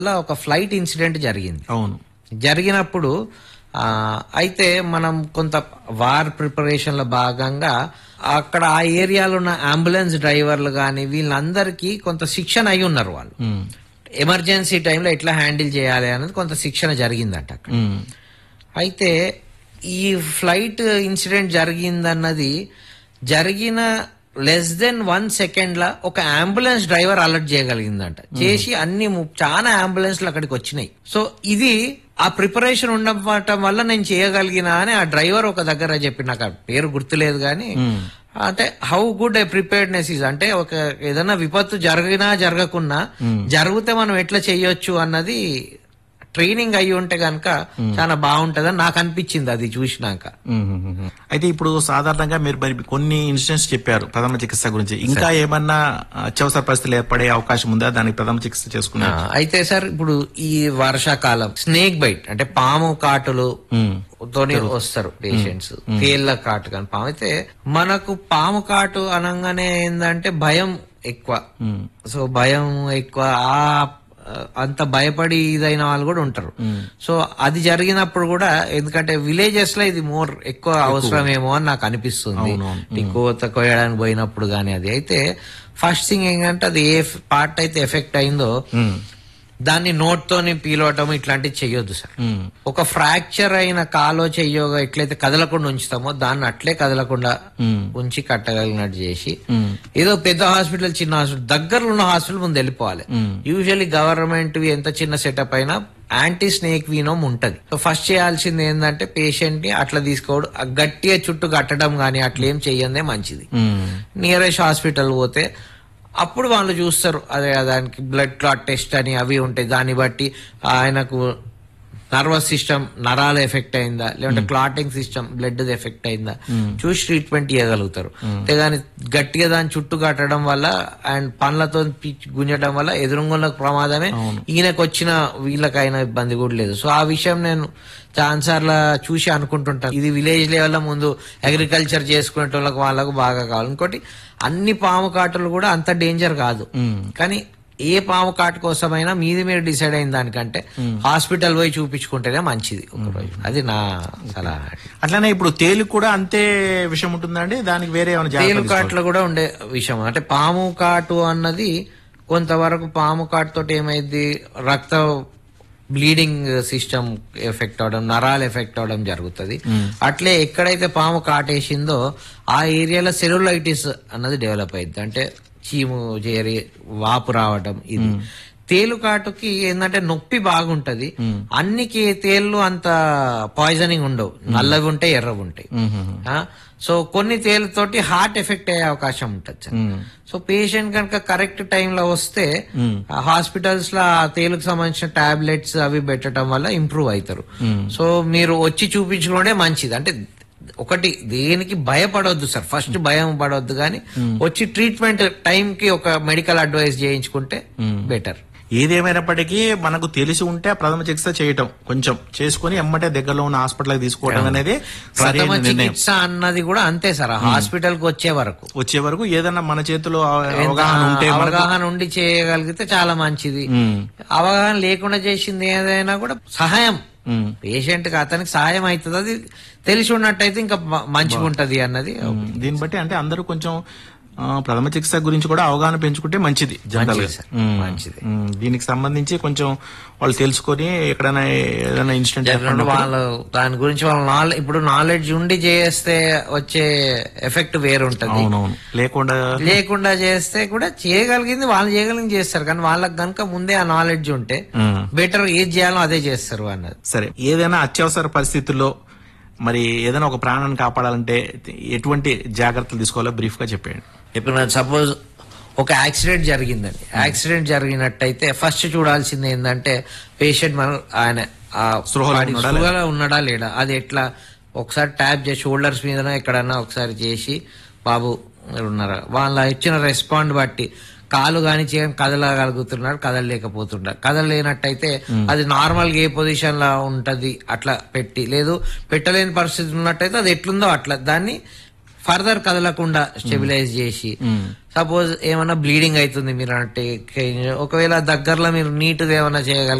లో ఒక flight incident జరిగింది అవును జరిగినప్పుడు ఆ, అయితే మనం కొంత వార్ ప్రిపరేషన్ లో భాగంగా అక్కడ ఆ ఏరియాలో ఉన్న అంబులెన్స్ డ్రైవర్లు కానీ వీళ్ళందరికీ కొంత శిక్షణ అయి ఉన్నారు వాళ్ళు ఉమ్, ఎమర్జెన్సీ టైంలో ఎట్లా హ్యాండిల్ చేయాలి అనేది కొంత శిక్షణ జరిగిందంట అక్కడ ఉమ్, అయితే ఈ ఫ్లైట్ ఇన్సిడెంట్ జరిగిందన్నది జరిగిన లెస్ దెన్ వన్ సెకండ్ లా ఒక అంబులెన్స్ డ్రైవర్ అలర్ట్ చేయగలిగిందంట చేసి అన్ని ము- చాలా అంబులెన్స్లు అక్కడికి వచ్చినాయి సో ఇది ఆ ప్రిపరేషన్ ఉండటం వల్ల నేను చేయగలిగిన అని ఆ డ్రైవర్ ఒక దగ్గర చెప్పి నాకు ఆ పేరు గుర్తులేదు కానీ అంటే how good a preparedness is అంటే ఒక ఏదైనా విపత్తు జరిగినా జరగకున్నా జరిగితే మనం ఎట్లా చేయొచ్చు అన్నది ట్రైనింగ్ అయ్యి ఉంటే గనక చాలా బాగుంటదని నాకు అనిపించింది అది చూసినాక ఉమ్, ఉమ్, ఉమ్. అయితే ఇప్పుడు సాధారణంగా మీరు మరి కొన్ని ఇన్సిడెంట్స్ చెప్పారు ప్రథమ చికిత్స గురించి ఇంకా ఏమన్నా అత్యవసర పరిస్థితులు ఏర్పడే అవకాశం ఉందా దానికి ప్రథమ చికిత్స ఆ, చేసుకున్నారు అయితే సార్ ఇప్పుడు ఈ వర్షాకాలం స్నేక్ బైట్ అంటే పాము కాటులు తోని వస్తారు పేషెంట్స్ తేళ్ల కాటు కానీ పాము అయితే మనకు పాము కాటు అనగానే ఏంటంటే భయం ఎక్కువ సో భయం ఎక్కువ ఆ అంత భయపడి ఇదైన వాళ్ళు కూడా ఉంటారు సో అది జరిగినప్పుడు కూడా ఎందుకంటే విలేజెస్ లో ఇది మోర్ ఎక్కువ అవసరమేమో అని నాకు అనిపిస్తుంది ఈ కోత కోయడానికి పోయినప్పుడు గానీ అది అయితే ఫస్ట్ థింగ్ ఏంటంటే అది ఏ పార్ట్ అయితే ఎఫెక్ట్ అయిందో దాన్ని నోట్ తోని పీలవటం ఇట్లాంటివి చెయ్యొద్దు సార్ ఒక ఫ్రాక్చర్ అయిన కాలో చెయ్యోగా ఎట్లయితే కదలకుండా ఉంచుతామో దాన్ని అట్లే కదలకుండా ఉంచి కట్టగలిగినట్టు చేసి ఏదో పెద్ద హాస్పిటల్ చిన్న హాస్పిటల్ దగ్గరలో ఉన్న హాస్పిటల్ ముందు వెళ్ళిపోవాలి యూజువల్లీ గవర్నమెంట్ ఎంత చిన్న సెటప్ అయినా యాంటీ స్నేక్ వీనోమ్ ఉంటది సో ఫస్ట్ చేయాల్సింది ఏంటంటే పేషెంట్ ని అట్లా తీసుకోవడం ఆ గట్టిగా చుట్టూ కట్టడం గానీ అట్లా ఏం చెయ్యందే మంచిది నియరెస్ట్ హాస్పిటల్ పోతే అప్పుడు వాళ్ళు చూస్తారు అదే దానికి బ్లడ్ క్లాట్ టెస్ట్ అని అవి ఉంటాయి దాన్ని బట్టి ఆయనకు నర్వస్ సిస్టమ్ నరాలు ఎఫెక్ట్ అయిందా లేదంటే క్లాటింగ్ సిస్టమ్ బ్లడ్ ఎఫెక్ట్ అయిందా చూసి ట్రీట్మెంట్ ఇవ్వగలుగుతారు అంతేగాని గట్టిగా దాన్ని చుట్టూ కట్టడం వల్ల అండ్ పండ్లతో పిచ్చి గుంజడం వల్ల ఎదురుంగులకు ప్రమాదమే ఈయనకు వచ్చిన వీళ్ళకైనా ఇబ్బంది కూడా లేదు సో ఆ విషయం నేను చాలాసార్లు చూసి అనుకుంటుంటాను ఇది విలేజ్ లెవెల్లో ముందు అగ్రికల్చర్ చేసుకునే వాళ్ళకి వాళ్ళకు బాగా కావాలి ఇంకోటి అన్ని పాము కాటులు కూడా అంత డేంజర్ కాదు కానీ ఏ పాము కాటు కోసమైనా మీది మీరు డిసైడ్ అయిన దానికంటే హాస్పిటల్ పోయి చూపించుకుంటేనే మంచిది ఒక రోజు అది నా సలహా అట్లానే ఇప్పుడు తేలు కూడా అంతే విషయం ఉంటుందండి దానికి వేరే ఏమైనా జాగ్రత్తలు తేలు కాటులో కూడా ఉండే విషయం అంటే పాము కాటు అన్నది కొంతవరకు పాము కాటు తోటి ఏమైంది రక్త బ్లీడింగ్ సిస్టమ్ ఎఫెక్ట్ అవడం నరాలు ఎఫెక్ట్ అవడం జరుగుతుంది అట్లే ఎక్కడైతే పాము కాటేసిందో ఆ ఏరియాలో సెల్యులైటిస్ అన్నది డెవలప్ అయింది అంటే చీము చేరి వాపు రావడం ఇది తేలుకాటుకి ఏంటంటే నొప్పి బాగుంటది అన్ని కే- తేళ్లు అంత పాయిజనింగ్ ఉండవు నల్లవి ఉంటాయి ఎర్రవి ఉంటాయి ఆ, సో కొన్ని తేలుతోటి హార్ట్ ఎఫెక్ట్ అయ్యే అవకాశం ఉంటుంది సార్ సో పేషెంట్ కనుక కరెక్ట్ టైంలో వస్తే హాస్పిటల్స్ లో ఆ తేలుకు సంబంధించిన టాబ్లెట్స్ అవి పెట్టడం వల్ల ఇంప్రూవ్ అవుతారు సో మీరు వచ్చి చూపించుకోవడే మంచిది అంటే ఒకటి దేనికి భయపడొద్దు సార్ ఫస్ట్ భయం పడొద్దు కానీ వచ్చి ట్రీట్మెంట్ టైం కి ఒక మెడికల్ అడ్వైస్ చేయించుకుంటే బెటర్ ఏదేమైనప్పటికీ మనకు తెలిసి ఉంటే ప్రథమ చికిత్స చేయటం కొంచెం చేసుకుని ఎమ్మటే దగ్గరలో ఉన్న హాస్పిటల్ తీసుకోవడం అనేది సరైన ప్రథమ నిర్ణయం చికిత్స అన్నది కూడా అంతే సార్ హాస్పిటల్ కి వచ్చే వరకు వచ్చే వరకు ఏదన్నా మన చేతిలో అవ- అవగాహన ఉంటే మనకు అవగాహన ఉండి చేయగలిగితే చాలా మంచిది అవగాహన లేకుండా చేసింది ఏదైనా కూడా సహాయం ఉమ్. పేషెంట్ కి అతనికి సహాయం అవుతుంది అది తెలిసి ఉన్నట్టయితే ఇంకా మ- మంచిగా ఉంటది అన్నది దీన్ని బట్టి అంటే అందరూ కొంచెం ఆ, ప్రథమ చికిత్స గురించి కూడా అవగాహన పెంచుకుంటే మంచిది జనరల్ గా. మంచిది సార్. ఉమ్. మంచిది. ఉమ్. దీనికి సంబంధించి కొంచెం వాళ్ళు తెలుసుకొని ఎక్కడైనా ఏదైనా ఇన్సిడెంట్ జనరల్ వాళ్ళు దాని గురించి వాళ్ళ నాలెడ్జ్ ఇప్పుడు నాలెడ్జ్ ఉండి చేస్తే వచ్చే ఎఫెక్ట్ వేరు ఉంటది అవునవును లేకుండా లేకుండా చేస్తే కూడా చేయగలిగింది వాళ్ళు చేయగలిగింది చేస్తారు కానీ వాళ్ళకి గనుక ముందే ఆ నాలెడ్జ్ ఉంటే ఉమ్. బెటర్ ఏది చేయాలో అదే చేస్తారు అన్నది సరే ఏదైనా అత్యవసర పరిస్థితుల్లో మరి ఏదైనా ఒక ప్రాణాన్ని కాపాడాలంటే ఎటువంటి జాగ్రత్తలు తీసుకోవాలో బ్రీఫ్ గా చెప్పండి ఇప్పుడు సపోజ్ ఒక యాక్సిడెంట్ జరిగిందండి యాక్సిడెంట్ జరిగినట్టయితే ఫస్ట్ చూడాల్సింది ఏంటంటే పేషెంట్ మనం ఆయన ఆ స్పృహలో వాడి ఉన్నాడా స్పృహలో ఉన్నాడా లేడా అది ఎట్లా ఒకసారి ట్యాప్ చేసి షోల్డర్స్ మీద ఎక్కడన్నా ఒకసారి చేసి బాబు మీరు ఉన్నారా వాళ్ళ ఇచ్చిన రెస్పాండ్ బట్టి కాలు గాని చేయని కదలగలుగుతున్నాడు కదలలేకపోతున్నాడు కదలలేనట్టయితే అది నార్మల్ గా ఏ పొజిషన్ లో ఉంటది అట్లా పెట్టి లేదు పెట్టలేని పరిస్థితి ఉన్నట్టయితే అది ఎట్లుందో అట్లా దాన్ని ఫర్దర్ కదలకుండా స్టెబిలైజ్ చేసి సపోజ్ ఏమన్నా బ్లీడింగ్ అవుతుంది మీరు అంటే ఒకవేళ దగ్గరలో మీరు నీట్ గా ఏమన్నా చేయగల